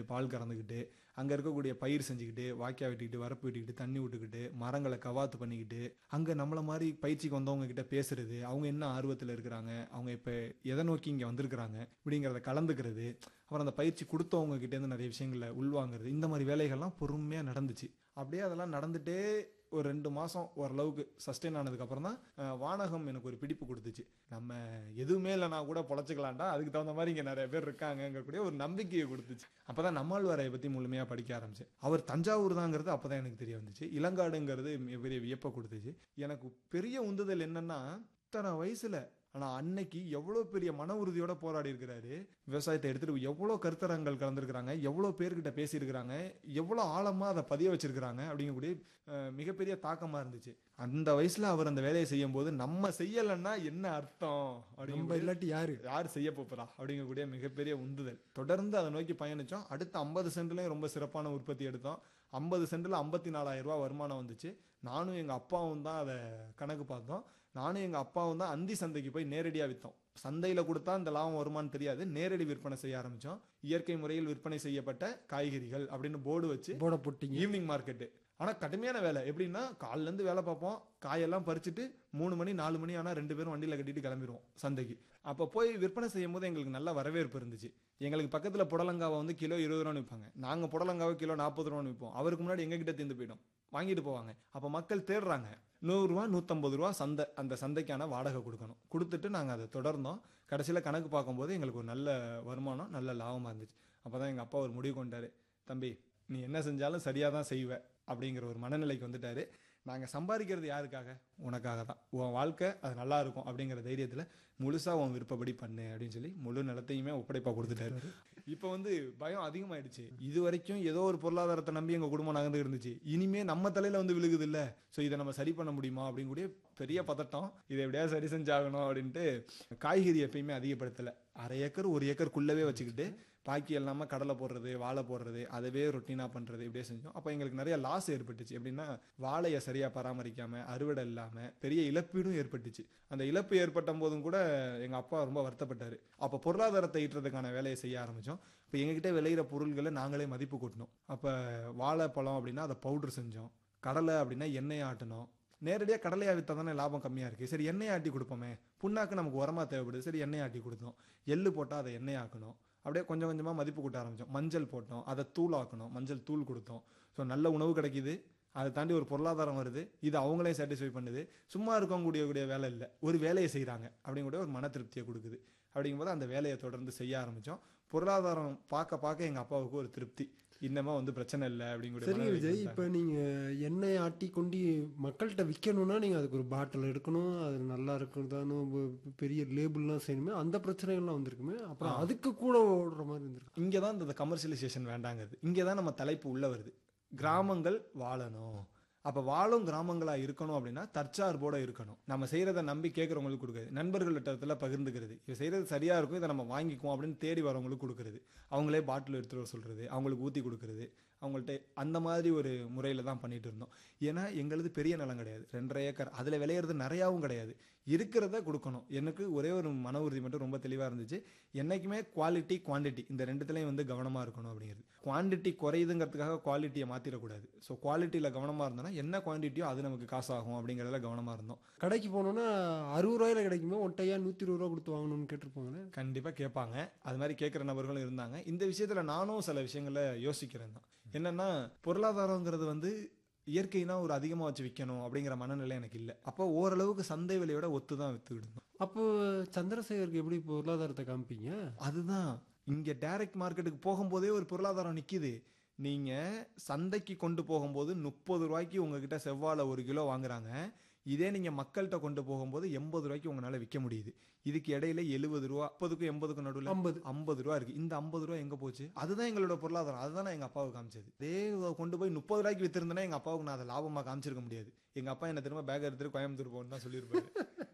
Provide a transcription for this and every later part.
பால் கறந்துக்கிட்டு அங்கே இருக்கக்கூடிய பயிர் செஞ்சுக்கிட்டு வாய்க்கா வெட்டிக்கிட்டு வரப்பு வெட்டிக்கிட்டு தண்ணி விட்டுக்கிட்டு மரங்களை கவாத்து பண்ணிக்கிட்டு அங்கே நம்மளை மாதிரி பயிற்சிக்கு வந்தவங்க கிட்ட பேசுறது அவங்க என்ன ஆர்வத்தில் இருக்கிறாங்க அவங்க இப்போ எதை நோக்கி இங்கே வந்திருக்கிறாங்க இப்படிங்கிறத கலந்துக்கிறது அப்புறம் அந்த பயிற்சி கொடுத்தவங்க கிட்டேருந்து நிறைய விஷயங்களை உள்வாங்குறது இந்த மாதிரி வேலைகள்லாம் பொறுமையாக நடந்துச்சு அப்படியே அதெல்லாம் நடந்துட்டே ஒரு ரெண்டு மாதம் ஓரளவுக்கு சஸ்டெயின் ஆனதுக்கப்புறம் தான் அஹ், வானகம் எனக்கு ஒரு பிடிப்பு கொடுத்துச்சு நம்ம எதுவுமே இல்லைனா கூட பொழைச்சிக்கலாம்டா அதுக்கு தகுந்த மாதிரி இங்கே நிறைய பேர் இருக்காங்கங்கக்கூடிய ஒரு நம்பிக்கையை கொடுத்துச்சு அப்போ தான் நம்மாழ்வாரை பற்றி முழுமையாக படிக்க ஆரம்பிச்சேன் அவர் தஞ்சாவூர் தாங்கிறது அப்போ தான் எனக்கு தெரிய வந்துச்சு இளங்காடுங்கிறது மிகப்பெரிய வியப்பை கொடுத்துச்சு எனக்கு பெரிய உந்துதல் என்னன்னா இத்தனை வயசுல ஆனா அன்னைக்கு எவ்வளவு பெரிய மன உறுதியோட போராடி இருக்கிறாரு விவசாயத்தை எடுத்துட்டு எவ்வளவு கருத்தரங்கள் கலந்துருக்கிறாங்க எவ்வளவு பேர்கிட்ட பேசியிருக்கிறாங்க எவ்வளவு ஆழமா அதை பதிய வச்சிருக்கிறாங்க அப்படிங்கக்கூடிய அஹ், மிகப்பெரிய தாக்கமா இருந்துச்சு அந்த வயசுல அவர் அந்த வேலையை செய்யும் போது நம்ம செய்யலைன்னா என்ன அர்த்தம் நம்ம அப்படிங்க இல்லாட்டி யாரு யார் செய்ய போறா அப்படிங்கக்கூடிய மிகப்பெரிய உந்துதல் தொடர்ந்து அதை நோக்கி பயணிச்சோம் அடுத்த ஐம்பது சென்ட்லயும் ரொம்ப சிறப்பான உற்பத்தி எடுத்தோம் ஐம்பது சென்டில் ஐம்பத்தி நாலாயிரம் ரூபாய் வருமானம் வந்துச்சு நானும் எங்கள் அப்பாவும் தான் அதை கணக்கு பார்த்தோம் நானும் எங்கள் அப்பாவும் தான் அந்தி சந்தைக்கு போய் நேரடியாக விற்றோம் சந்தையில் கொடுத்தா இந்த லாபம் வருமானு தெரியாது நேரடி விற்பனை செய்ய ஆரம்பித்தோம் இயற்கை முறையில் விற்பனை செய்யப்பட்ட காய்கறிகள் அப்படின்னு போர்டு வச்சு போட போட்டீங்க ஈவினிங் மார்க்கெட்டு ஆனால் கடுமையான வேலை எப்படின்னா காலைல இருந்து வேலை பார்ப்போம் காயெல்லாம் பறிச்சுட்டு மூணு மணி நாலு மணி ஆனால் ரெண்டு பேரும் வண்டியில் கட்டிட்டு கிளம்பிடுவோம் சந்தைக்கு அப்போ போய் விற்பனை செய்யும் போது எங்களுக்கு நல்ல வரவேற்பு இருந்துச்சு எங்களுக்கு பக்கத்தில் புடலங்காவை வந்து கிலோ இருபது ரூபான்னு விற்பாங்க நாங்கள் புடலங்காவை கிலோ நாற்பது ரூபான்னு விற்போம் அவருக்கு முன்னாடி எங்ககிட்ட தீர்ந்து போயிடும் வாங்கிட்டு போவாங்க அப்போ மக்கள் தேடுறாங்க நூறுரூவா நூற்றம்பது ரூபா சந்தை அந்த சந்தைக்கான வாடகை கொடுக்கணும் கொடுத்துட்டு நாங்கள் அதை தொடர்ந்தோம் கடைசியில் கணக்கு பார்க்கும்போது எங்களுக்கு ஒரு நல்ல வருமானம் நல்ல லாபமாக இருந்துச்சு அப்போ தான் எங்கள் அப்பா ஒரு முடிவு கொண்டாரு தம்பி நீ என்ன செஞ்சாலும் சரியாக தான் செய்வ அப்படிங்கிற ஒரு மனநிலைக்கு வந்துட்டாரு நாங்கள் சம்பாதிக்கிறது யாருக்காக உனக்காக தான் உன் வாழ்க்கை அது நல்லா இருக்கும் அப்படிங்கிற தைரியத்தில் முழுசாக உன் விருப்பப்படி பண்ணு அப்படின்னு சொல்லி முழு நிலத்தையுமே ஒப்படைப்பாக கொடுத்துட்டாரு இப்போ வந்து பயம் அதிகமாயிடுச்சு இது வரைக்கும் ஏதோ ஒரு பொருளாதாரத்தை நம்பி எங்கள் குடும்பம் நகர்ந்து இருந்துச்சு இனிமே நம்ம தலையில் வந்து விழுகுது இல்லை ஸோ இதை நம்ம சரி பண்ண முடியுமா அப்படின்னு கூடிய பெரிய பதட்டம் இதை எப்படியாவது சரி செஞ்சாகணும் அப்படின்ட்டு காய்கறி எப்பயுமே அதிகப்படுத்தலை அரை ஏக்கர் ஒரு ஏக்கருக்குள்ளவே வச்சுக்கிட்டு பாக்கி எல்லாமே கடலை போடுறது வாழை போடுறது அதவே ரொட்டீனாக பண்ணுறது இப்படியே செஞ்சோம் அப்போ எங்களுக்கு நிறைய லாஸ் ஏற்பட்டுச்சு எப்படின்னா வாழையை சரியாக பராமரிக்காமல் அறுவடை இல்லாமல் பெரிய இழப்பீடும் ஏற்பட்டுச்சு அந்த இழப்பு ஏற்பட்ட போதும் கூட எங்கள் அப்பா ரொம்ப வருத்தப்பட்டார் அப்போ பொருளாதாரத்தை ஈட்டுறதுக்கான வேலையை செய்ய ஆரம்பித்தோம் இப்போ எங்ககிட்ட விளையிற பொருள்களை நாங்களே மதிப்பு கூட்டணும் அப்போ வாழைப்பழம் அப்படின்னா அதை பவுடர் செஞ்சோம் கடலை அப்படின்னா எண்ணெய் ஆட்டணும் நேரடியாக கடலையாக விற்றா தானே லாபம் கம்மியாக இருக்குது சரி எண்ணெய் ஆட்டி கொடுப்போமே புண்ணாக்கு நமக்கு உரமாக தேவைப்படுது சரி எண்ணெய் ஆட்டி கொடுத்தோம் எள்ளு போட்டால் அதை எண்ணெய் ஆக்கணும் அப்படியே கொஞ்சம் கொஞ்சமாக மதிப்பு கூட்ட ஆரம்பித்தோம் மஞ்சள் போட்டோம் அதை தூள் ஆக்கணும் மஞ்சள் தூள் கொடுத்தோம் ஸோ நல்ல உணவு கிடைக்குது அதை தாண்டி ஒரு பொருளாதாரம் வருது இது அவங்களே சாட்டிஸ்ஃபை பண்ணுது சும்மா இருக்கக்கூடிய கூடிய வேலை இல்லை ஒரு வேலையை செய்கிறாங்க அப்படிங்கூட ஒரு மன திருப்தியை கொடுக்குது அப்படிங்கும்போது அந்த வேலையை தொடர்ந்து செய்ய ஆரம்பித்தோம் பொருளாதாரம் பார்க்க பார்க்க எங்கள் அப்பாவுக்கு ஒரு திருப்தி இன்னமா வந்து பிரச்சனை இல்லை அப்படிங்கிற சரி விஜய் இப்போ நீங்க எண்ணெய் ஆட்டி கொண்டு மக்கள்கிட்ட விற்கணும்னா நீங்க அதுக்கு ஒரு பாட்டில் எடுக்கணும் அது நல்லா இருக்கிறதானு பெரிய லேபிள்லாம் செய்யணுமே அந்த பிரச்சனைகள்லாம் வந்திருக்குமே அப்புறம் அதுக்கு கூட ஓடுற மாதிரி இருந்திருக்கு இங்கே தான் இந்த கமர்ஷியலைசேஷன் வேண்டாங்கிறது இங்கே தான் நம்ம தலைப்பு உள்ள வருது கிராமங்கள் வாழணும் அப்போ வாழும் கிராமங்களா இருக்கணும் அப்படின்னா தற்சார்போட இருக்கணும் நம்ம செய்யறத நம்பி கேட்குறவங்களுக்கு கொடுக்குறது நண்பர்கள்ட்ட பகிர்ந்துக்கிறது இது செய்யறது சரியா இருக்கும் இதை நம்ம வாங்கிக்குவோம் அப்படின்னு தேடி வரவங்களுக்கு கொடுக்குறது அவங்களே பாட்டில் எடுத்துட்டு வர சொல்றது அவங்களுக்கு ஊற்றி கொடுக்குறது அவங்கள்ட்ட அந்த மாதிரி ஒரு முறையில் தான் பண்ணிட்டு இருந்தோம் ஏன்னா எங்களுது பெரிய நிலம் கிடையாது ரெண்டரை ஏக்கர் அதில் விளையிறது நிறையாவும் கிடையாது இருக்கிறத கொடுக்கணும் எனக்கு ஒரே ஒரு மன உறுதி மட்டும் ரொம்ப தெளிவாக இருந்துச்சு என்னைக்குமே குவாலிட்டி குவாண்டிட்டி இந்த ரெண்டுத்துலையும் வந்து கவனமாக இருக்கணும் அப்படிங்கிறது குவாண்டிட்டி குறையுதுங்கிறதுக்காக குவாலிட்டியை மாற்றிடக்கூடாது ஸோ குவாலிட்டியில் கவனமாக இருந்தோம்னா என்ன குவான்டிட்டியோ அது நமக்கு காசாகும் அப்படிங்கிறதுல கவனமாக இருந்தோம் கடைக்கு போனோம்னா அறுபது ரூபாயில கிடைக்குமே ஒட்டையா நூற்றி இருபது ரூபா கொடுத்து வாங்கணும்னு கேட்டிருப்பாங்களே கண்டிப்பாக கேட்பாங்க அது மாதிரி கேட்குற நபர்களும் இருந்தாங்க இந்த விஷயத்தில் நானும் சில விஷயங்களை யோசிக்கிறேன் தான் என்னன்னா பொருளாதாரங்கிறது வந்து இயற்கைனா ஒரு அதிகமாக வச்சு விற்கணும் அப்படிங்கிற மனநிலை எனக்கு இல்லை அப்போ ஓரளவுக்கு சந்தை விலையோட ஒத்து தான் விற்றுக்கிட்டு அப்போ சந்திரசேகருக்கு எப்படி பொருளாதாரத்தை காமிப்பீங்க அதுதான் இங்கே டைரக்ட் மார்க்கெட்டுக்கு போகும்போதே ஒரு பொருளாதாரம் நிற்கிது நீங்கள் சந்தைக்கு கொண்டு போகும்போது முப்பது ரூபாய்க்கு உங்ககிட்ட செவ்வாழை ஒரு கிலோ வாங்குறாங்க இதே நீங்கள் மக்கள்கிட்ட கொண்டு போகும்போது எண்பது ரூபாய்க்கு உங்களால் விற்க முடியுது இதுக்கு இடையில எழுபது ரூபா முப்பதுக்கும் எண்பதுக்கும் நடுவில் ஐம்பது ஐம்பது ரூபா இருக்கு இந்த ஐம்பது ரூபா எங்க போச்சு அதுதான் எங்களோட பொருளாதாரம் அதுதான் நான் எங்க அப்பாவுக்கு காமிச்சது இதே இதை கொண்டு போய் முப்பது ரூபாய்க்கு வித்திருந்தேன்னா எங்க அப்பாவுக்கு நான் அதை லாபமா காமிச்சிருக்க முடியாது எங்க அப்பா என்ன திரும்ப பேக் எடுத்துட்டு கோயம்புத்தூர் போகணும்னு தான் சொல்லியிருப்பாரு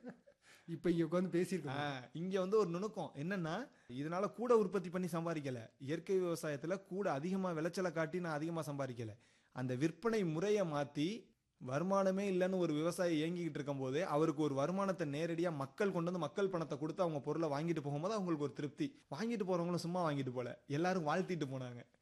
இப்போ இங்கே உட்காந்து பேசியிருக்கோம் ஆ, இங்க வந்து ஒரு நுணுக்கம் என்னன்னா இதனால கூட உற்பத்தி பண்ணி சம்பாதிக்கல இயற்கை விவசாயத்துல கூட அதிகமா விளைச்சலை காட்டி நான் அதிகமா சம்பாதிக்கல அந்த விற்பனை முறையை மாத்தி வருமானமே இல்லைன்னு ஒரு விவசாயி இயங்கிக்கிட்டு இருக்கும்போது அவருக்கு ஒரு வருமானத்தை நேரடியா மக்கள் கொண்டு வந்து மக்கள் பணத்தை கொடுத்து அவங்க பொருளை வாங்கிட்டு போகும்போது அவங்களுக்கு ஒரு திருப்தி வாங்கிட்டு போறவங்களும் சும்மா வாங்கிட்டு போல எல்லாரும் வாழ்த்திட்டு போனாங்க